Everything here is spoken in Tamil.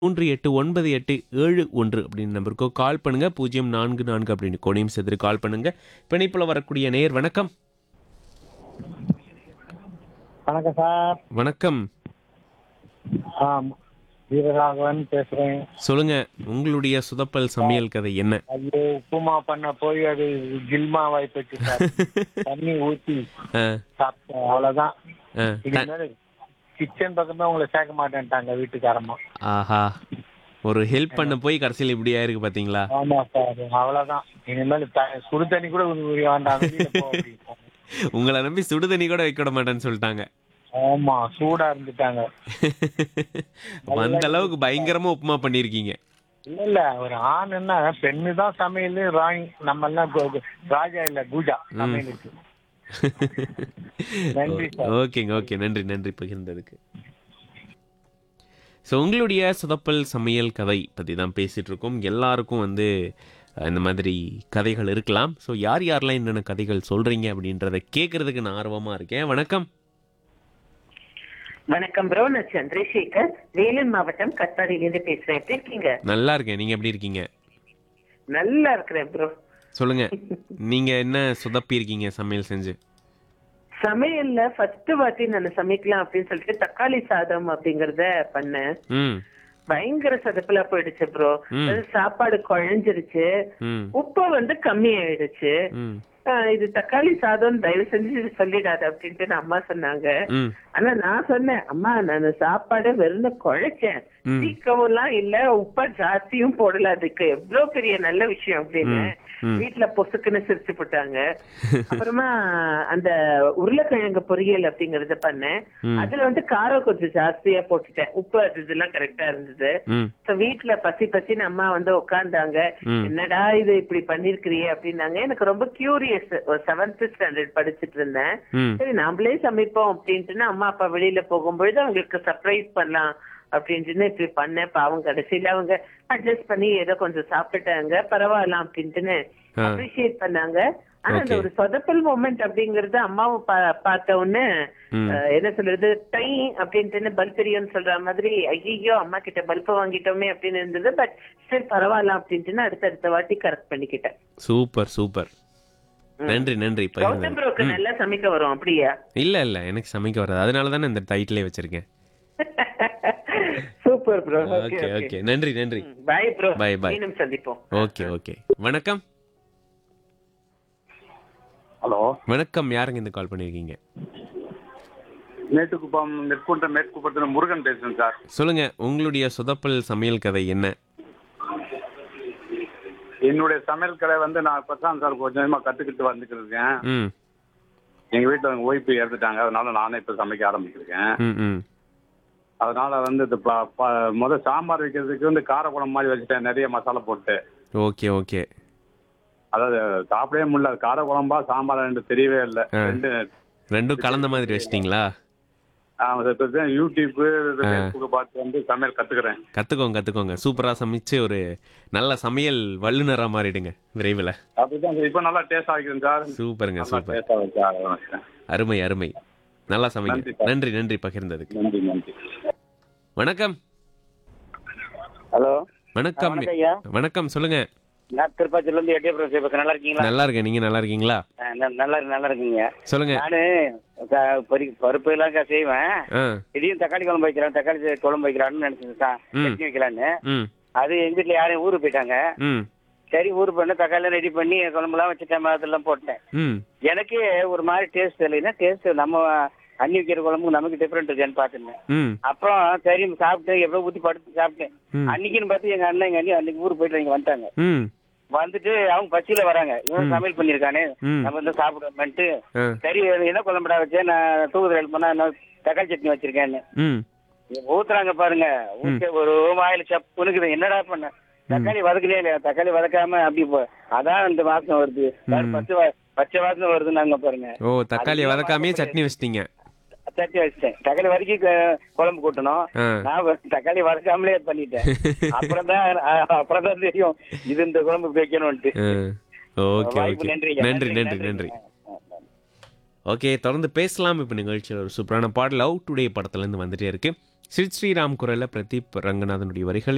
மூன்று எட்டு ஒன்பது எட்டு ஏழு ஒன்று அப்படின்னு நம்பருக்கோ கால் பண்ணுங்க பூஜ்ஜியம் நான்கு நான்கு அப்படின்னு கோணையும் சேர்த்து கால் பண்ணுங்க பிணைப்புல வரக்கூடிய நேர் வணக்கம் வணக்கம் சார் வணக்கம் ஆம் வீரராகவன் பேசுறேன் சொல்லுங்க உங்களுடைய சுதப்பல் சமையல் கதை என்ன ஐயோ உப்புமா பண்ண போய் அது கில்மா வாய்ப்பச்சு சார் தண்ணி ஊத்தி ஆ, சாப்பிட்டேன் அவ்வளவுதான் ஆ, இது த- மேல கிச்சன் பக்கமே உங்களை சேர்க்க மாட்டேன்ட்டாங்க வீட்டுக்காரமா ஆஹா ஒரு ஹெல்ப் பண்ண போய் கடைசியில் இப்படி ஆயிருக்கு பாத்தீங்களா ஆமா சார் அவ்வளவுதான் இனிமேல் த- சுடு தண்ணி கூட உங்களுக்கு வேண்டாம் வெளியில போ அப்படின்ட்டாங்க. உங்களை நம்பி சுடு தண்ணி கூட வைக்க விட மாட்டேன்னு சொல்லிட்டாங்க ஆமா சூடா இருந்துட்டாங்க அந்த அளவுக்கு பயங்கரமா உப்புமா பண்ணிருக்கீங்க இல்ல இல்ல ஒரு ஆணுன்னா பெண்ணு தான் சமையல் ராணி நம்ம எல்லாம் கோ- கோ- ராஜா இல்ல பூஜா சமையலுக்கு நன்றி சார் ஓகேங்க ஓகே நன்றி நன்றி பகிர்ந்ததுக்கு ஸோ உங்களுடைய சுதப்பல் சமையல் கதை பற்றி தான் பேசிகிட்டு இருக்கோம் எல்லாருக்கும் வந்து அஹ், இந்த மாதிரி கதைகள் இருக்கலாம் ஸோ யார் யாரெல்லாம் என்னென்ன கதைகள் சொல்கிறீங்க அப்படின்றத கேட்குறதுக்கு நான் ஆர்வமாக இருக்கேன் வணக்கம் வணக்கம் ப்ரோ நான் சந்திரசேகர் வேலூர் மாவட்டம் கத்தாடியிலிருந்து பேசுறேன் எப்படி இருக்கீங்க நல்லா இருக்கேன் நீங்கள் எப்படி இருக்கீங்க நல்லா இருக்கிறேன் ப்ரோ சொல்லுங்க நீங்கள் என்ன சுதப்பி இருக்கீங்க சமையல் செஞ்சு சமையல்ல ஃபர்ஸ்ட் வாட்டி நான் சமைக்கலாம் அப்படின்னு சொல்லிட்டு தக்காளி சாதம் அப்படிங்கறத பண்ணேன் ம் பயங்கர சதப்புல போயிடுச்சு ப்ரோ ம். சாப்பாடு குழஞ்சிருச்சு ம் உப்பு வந்து கம்மி ஆயிடுச்சு ம் ஆஹ் இது தக்காளி சாதம் தயவு செஞ்சு இது சொல்லிடாத அப்படின்ட்டு நான் அம்மா சொன்னாங்க ம் ஆனா நான் சொன்னேன் அம்மா நான் சாப்பாடு வெறும் குழைச்சேன் ம். சீக்கிரம்லாம் இல்ல உப்ப ஜாஸ்தியும் போடல அதுக்கு எவ்வளவு பெரிய நல்ல விஷயம் அப்படின்னு ம். வீட்டுல பொசுக்குன்னு சிரிச்சு போட்டாங்க அப்புறமா அந்த உருளைக்கிழங்கு பொரியல் அப்படிங்கறத பண்ணேன் ம். அதுல வந்து காரம் கொஞ்சம் ஜாஸ்தியா போட்டுட்டேன் உப்பு அது இதெல்லாம் கரெக்டா இருந்தது ம் So, வீட்டுல பசி பசின்னு அம்மா வந்து உட்கார்ந்தாங்க ம். என்னடா இது இப்படி பண்ணிருக்கிறியே அப்படின்னாங்க எனக்கு ரொம்ப கியூரியஸ் ஒரு செவன்த் ஸ்டாண்டர்ட் படிச்சிட்டு இருந்தேன் ம் சரி நாமளே சமைப்போம் அப்படின்ட்டுன்னு அம்மா அப்பா வெளியில போகும்பொழுது அவங்களுக்கு சர்ப்ரைஸ் பண்ணலாம் அப்படின்ட்டுன்னு இப்படி பண்ணேன் பாவம் கடைசியில அவங்க அட்ஜஸ்ட் பண்ணி ஏதோ கொஞ்சம் சாப்பிட்டுட்டாங்க பரவாயில்ல அப்படின்ட்டுன்னு ஆ. அப்ரிஷியேட் பண்ணாங்க ஆனா அந்த Okay. ஒரு சொதப்பல் மூமெண்ட் அப்படிங்கறது அம்மாவை பா- பார்த்த உடனே ம். அஹ், என்ன சொல்றது டை அப்படின்ட்டுன்னு பல்ப் தெரியும்னு சொல்ற மாதிரி ஐயோ அம்மா கிட்ட பல்ப் வாங்கிட்டோமே அப்படின்னு இருந்தது பட் சரி பரவாயில்ல அப்படின்ட்டுன்னு அடுத்தடுத்த வாட்டி கரெக்ட் பண்ணிக்கிட்டேன் சூப்பர் சூப்பர் நன்றி நன்றி கௌதம் பகிர்ந்தது ப்ரோக்கு நல்லா சமைக்க வரும் அப்படியா இல்லை இல்லை எனக்கு சமைக்க வராது அதனால தானே இந்த டைட்டிலே வச்சிருக்கேன் சூப்பர் ப்ரோ ஓகே ஓகே நன்றி நன்றி பாய் ப்ரோ Bye, bye. மீண்டும் சந்திப்போம் ஓகே ஓகே வணக்கம் ஹலோ வணக்கம் யாருங்க இந்த கால் பண்ணியிருக்கீங்க மேட்டுக்குப்பம் நெற்குன்ற மேற்குப்பத்துல முருகன் பேசுறேன் சார் சொல்லுங்க உங்களுடைய சொதப்பல் சமையல் கதை என்ன என்னுடைய சமையல் கடை வந்து நான் இப்பதான் சார் கொஞ்சம் கொஞ்சமா கத்துக்கிட்டு வந்துக்கிட்டு இருக்கேன் ம் எங்க வீட்டுல எங்க ஒய்ஃப் இறந்துட்டாங்க அதனால நானே இப்ப சமைக்க ஆரம்பிச்சிருக்கேன் ம் ம் அதனால வந்து இந்த ப- ப- முத சாம்பார் வைக்கிறதுக்கு வந்து காரக்குழம்பு மாதிரி வச்சுட்டேன் நிறைய மசாலா போட்டு ஓகே ஓகே அதாவது சாப்பிடவே முடியல காரக்குழம்பா சாம்பார் ரெண்டு தெரியவே இல்லை ஆ. ரெண்டு ரெண்டும் கலந்த மாதிரி வச்சிட்டிங்களா ஆமா சார் இப்ப யூடியூப் ஃபேஸ்புக் பார்த்து வந்து சமையல் கத்துக்கிறேன் கற்றுக்கோங்க கற்றுக்கோங்க சூப்பராக சமைச்சு ஒரு நல்ல சமையல் வல்லுநராக மாறிடுங்க விரைவில் அப்படிதான் சார் இப்ப நல்லா டேஸ்ட் ஆகிக்கிறேன் சார் சூப்பருங்க நல்லா சூப்பர் டேஸ்டா வச்சு ஆரம்பிச்சேன் அருமை அருமை நல்லா சமைங்க நன்றி சார். நன்றி நன்றி பகிர்ந்ததுக்கு நன்றி நன்றி வணக்கம் ஹலோ வணக்கம் வணக்கம் ஐயா வணக்கம் சொல்லுங்க நான் திருப்பாச்சில இருந்து எட்டியபுரம் பேசுறேன் நல்லா இருக்கீங்களா நல்லா இருக்கேன் நீங்க நல்லா இருக்கீங்களா ஆ, ந- நல்லா நல்லா இருக்கீங்க சொல்லுங்க நானு க- பரி- பருப்பு எல்லாம் க- செய்வேன் ஆ திடீர்னு தக்காளி குழம்பு வைக்கிறேன் தக்காளி சே- குழம்பு வைக்கலாம்னு நினைச்சேன் சா- ம். சட்னி வைக்கலான்னு ம் அது எங்க வீட்டுல யாரும் ஊருக்கு போயிட்டாங்க ம் சரி ஊருக்கு பண்ண தக்காளி ரெடி பண்ணி குழம்புலாம் வச்சுட்டேன் அதெல்லாம் போட்டேன் ம் எனக்கே ஒரு மாதிரி டேஸ்ட் இல்லைன்னா டேஸ்ட் நம்ம அண்ணி வைக்கிற குழம்புக்கு நமக்கு டிஃப்ரெண்ட் இருக்கான்னு பார்த்துருந்தேன் ம் அப்புறம் சரி சாப்பிட்டு எவ்வளவு ஊத்தி படுத்து சாப்பிட்டேன் ம். அன்னைக்குன்னு பார்த்து எங்க அண்ணன் எங்க அண்ணி அன்னைக்கு ஊருக்கு போயிட்டு இங்க வந்துட்டாங்க ம் வந்துட்டு அவங்க பசியில வராங்க இவன் சமையல் பண்ணிருக்கானே ம். நம்ம வந்து சாப்பிடுவோம்ட்டு ஆ சரி என்ன குழம்புடா வச்சேன் நான் தூக்குதல் ஹெல்ப் பண்ணா என்ன தக்காளி சட்னி வச்சிருக்கேன்னு ம் ஊத்துறாங்க பாருங்க ஊத்த ஒரு வாயில சப்புனுக்குது என்னடா பண்ண தக்காளி வதக்கலே இல்லையா தக்காளி வதக்காம அப்படி போ அதான் இந்த வாசனை வருது வேற பச்சை வா- பச்சை வாசனை வருது நாங்க பாருங்க ஓ தக்காளி வதக்காமே சட்னி வச்சிட்டீங்க தட்டி வச்சிட்டேன் தக்காளி வதக்கி க- குழம்பு கூட்டணும் ஆ. நான் வ- தக்காளி வதக்காமலே பண்ணிட்டேன் அப்புறம் தான் அப்புறம் தான் தெரியும் இது இந்த குழம்பு வைக்கணும்ட்டு ஓகே வாய்ப்பு ஓகே நன்றிங்க. நன்றி நன்றி நன்றி ஓகே தொடர்ந்து பேசலாம் இப்போ நிகழ்ச்சியில் ஒரு சூப்பரான பாடல் லவ் டுடே படத்துலேருந்து வந்துட்டே இருக்கு ஸ்ரீ ஸ்ரீராம் குரலில் பிரதீப் ரங்கநாதனுடைய வரிகள்